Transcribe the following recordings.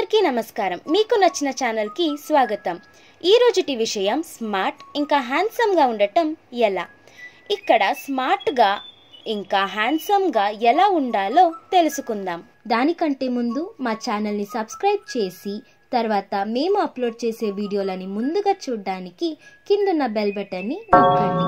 అందరికీ నమస్కారం మీకు నచ్చిన ఛానల్కి స్వాగతం ఈ రోజుటి విషయం స్మార్ట్ ఇంకా హ్యాండ్సమ్గా ఉండటం ఎలా ఇక్కడ స్మార్ట్గా ఇంకా హ్యాండ్సమ్గా ఎలా ఉండాలో తెలుసుకుందాం దానికంటే ముందు మా ఛానల్ని సబ్స్క్రైబ్ చేసి తర్వాత మేము అప్లోడ్ చేసే వీడియోలని ముందుగా చూడడానికి కిందున్న బెల్ బటన్ని నొక్కండి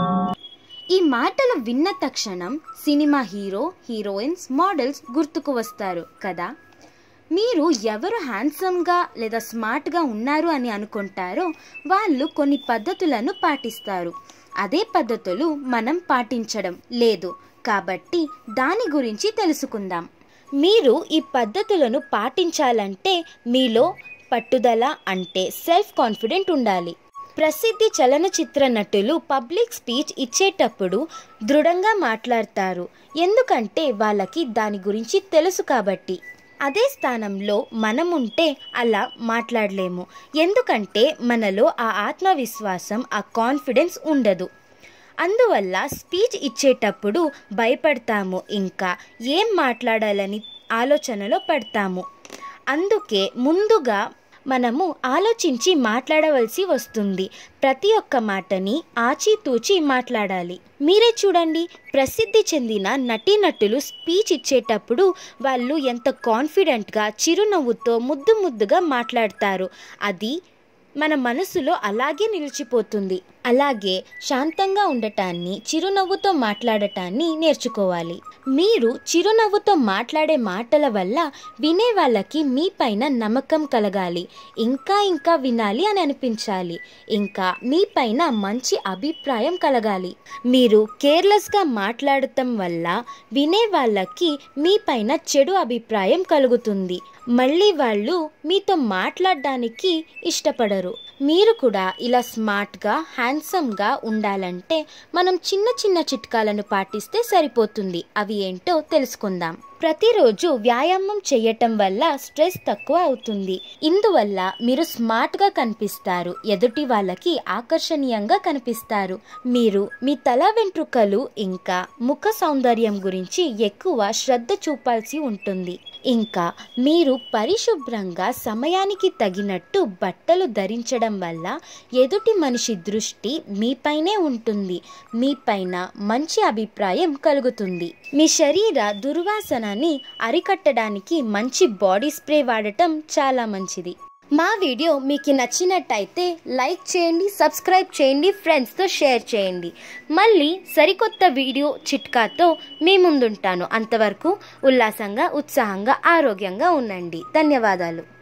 ఈ మాటలు విన్న తక్షణం సినిమా హీరో హీరోయిన్స్ మోడల్స్ గుర్తుకు వస్తారు కదా మీరు ఎవరు హ్యాండ్సమ్గా లేదా స్మార్ట్గా ఉన్నారు అని అనుకుంటారో వాళ్ళు కొన్ని పద్ధతులను పాటిస్తారు అదే పద్ధతులు మనం పాటించడం లేదు కాబట్టి దాని గురించి తెలుసుకుందాం మీరు ఈ పద్ధతులను పాటించాలంటే మీలో పట్టుదల అంటే సెల్ఫ్ కాన్ఫిడెంట్ ఉండాలి ప్రసిద్ధి చలనచిత్ర నటులు పబ్లిక్ స్పీచ్ ఇచ్చేటప్పుడు దృఢంగా మాట్లాడతారు ఎందుకంటే వాళ్ళకి దాని గురించి తెలుసు కాబట్టి అదే స్థానంలో మనం ఉంటే అలా మాట్లాడలేము ఎందుకంటే మనలో ఆ ఆత్మవిశ్వాసం ఆ కాన్ఫిడెన్స్ ఉండదు అందువల్ల స్పీచ్ ఇచ్చేటప్పుడు భయపడతాము ఇంకా ఏం మాట్లాడాలని ఆలోచనలో పడతాము అందుకే ముందుగా మనము ఆలోచించి మాట్లాడవలసి వస్తుంది ప్రతి ఒక్క మాటని ఆచితూచి మాట్లాడాలి మీరే చూడండి ప్రసిద్ధి చెందిన నటీనటులు స్పీచ్ ఇచ్చేటప్పుడు వాళ్ళు ఎంత కాన్ఫిడెంట్గా చిరునవ్వుతో ముద్దు ముద్దుగా మాట్లాడతారు అది మన మనసులో అలాగే నిలిచిపోతుంది అలాగే శాంతంగా ఉండటాన్ని చిరునవ్వుతో మాట్లాడటాన్ని నేర్చుకోవాలి మీరు చిరునవ్వుతో మాట్లాడే మాటల వల్ల వినే వాళ్ళకి మీ పైన నమ్మకం కలగాలి ఇంకా ఇంకా వినాలి అని అనిపించాలి ఇంకా మీ పైన మంచి అభిప్రాయం కలగాలి మీరు కేర్లెస్గా మాట్లాడటం వల్ల వినే వాళ్ళకి మీ పైన చెడు అభిప్రాయం కలుగుతుంది మళ్ళీ వాళ్ళు మీతో మాట్లాడడానికి ఇష్టపడరు మీరు కూడా ఇలా స్మార్ట్గా హ్యాండ్సమ్గా ఉండాలంటే మనం చిన్న చిన్న చిట్కాలను పాటిస్తే సరిపోతుంది అవి ఏంటో తెలుసుకుందాం ప్రతిరోజు వ్యాయామం చేయటం వల్ల స్ట్రెస్ తక్కువ అవుతుంది ఇందువల్ల మీరు స్మార్ట్గా కనిపిస్తారు ఎదుటి వాళ్ళకి ఆకర్షణీయంగా కనిపిస్తారు మీరు మీ తల వెంట్రుకలు ఇంకా ముఖ సౌందర్యం గురించి ఎక్కువ శ్రద్ధ చూపాల్సి ఉంటుంది ఇంకా మీరు పరిశుభ్రంగా సమయానికి తగినట్టు బట్టలు ధరించడం వల్ల ఎదుటి మనిషి దృష్టి మీపైనే ఉంటుంది మీపైన మంచి అభిప్రాయం కలుగుతుంది మీ శరీర దుర్వాసనని అరికట్టడానికి మంచి బాడీ స్ప్రే వాడటం చాలా మంచిది మా వీడియో మీకు నచ్చినట్టయితే లైక్ చేయండి సబ్స్క్రైబ్ చేయండి ఫ్రెండ్స్తో షేర్ చేయండి మళ్ళీ సరికొత్త వీడియో చిట్కాతో మీ ముందుంటాను అంతవరకు ఉల్లాసంగా ఉత్సాహంగా ఆరోగ్యంగా ఉండండి ధన్యవాదాలు